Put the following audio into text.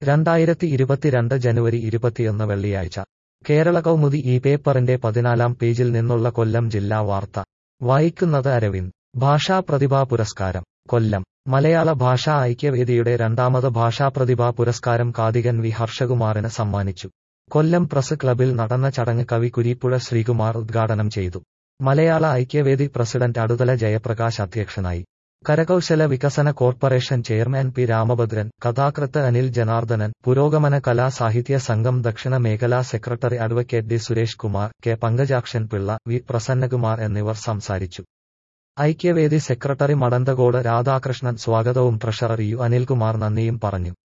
രണ്ടായിരത്തി ഇരുപത്തിരണ്ട് ജനുവരി ഇരുപത്തിയൊന്ന് വെള്ളിയാഴ്ച കേരള കൗമുദി ഈ പേപ്പറിന്റെ പതിനാലാം പേജിൽ നിന്നുള്ള കൊല്ലം ജില്ലാ വാർത്ത വായിക്കുന്നത് അരവിന്ദ് ഭാഷാ പ്രതിഭാ പുരസ്കാരം കൊല്ലം മലയാള ഭാഷാ ഐക്യവേദിയുടെ രണ്ടാമത് ഭാഷാ പ്രതിഭാ പുരസ്കാരം കാതികൻ വി ഹർഷകുമാറിന് സമ്മാനിച്ചു കൊല്ലം പ്രസ് ക്ലബിൽ നടന്ന ചടങ്ങ് കവി കുരീപ്പുഴ ശ്രീകുമാർ ഉദ്ഘാടനം ചെയ്തു മലയാള ഐക്യവേദി പ്രസിഡന്റ് അടുതല ജയപ്രകാശ് അധ്യക്ഷനായി കരകൗശല വികസന കോർപ്പറേഷൻ ചെയർമാൻ പി രാമഭദ്രൻ കഥാകൃത്ത് അനിൽ ജനാർദ്ദനൻ പുരോഗമന കലാ സാഹിത്യ സംഘം ദക്ഷിണ മേഖലാ secretary advocate D Suresh Kumar K Pankajakshan Pillai V Prasannakumar എന്നിവർ സംസാരിച്ചു ഐക്യവേദി സെക്രട്ടറി മടന്തകോട് രാധാകൃഷ്ണൻ സ്വാഗതവും ട്രഷറർ യു അനിൽകുമാർ നന്ദിയും പറഞ്ഞു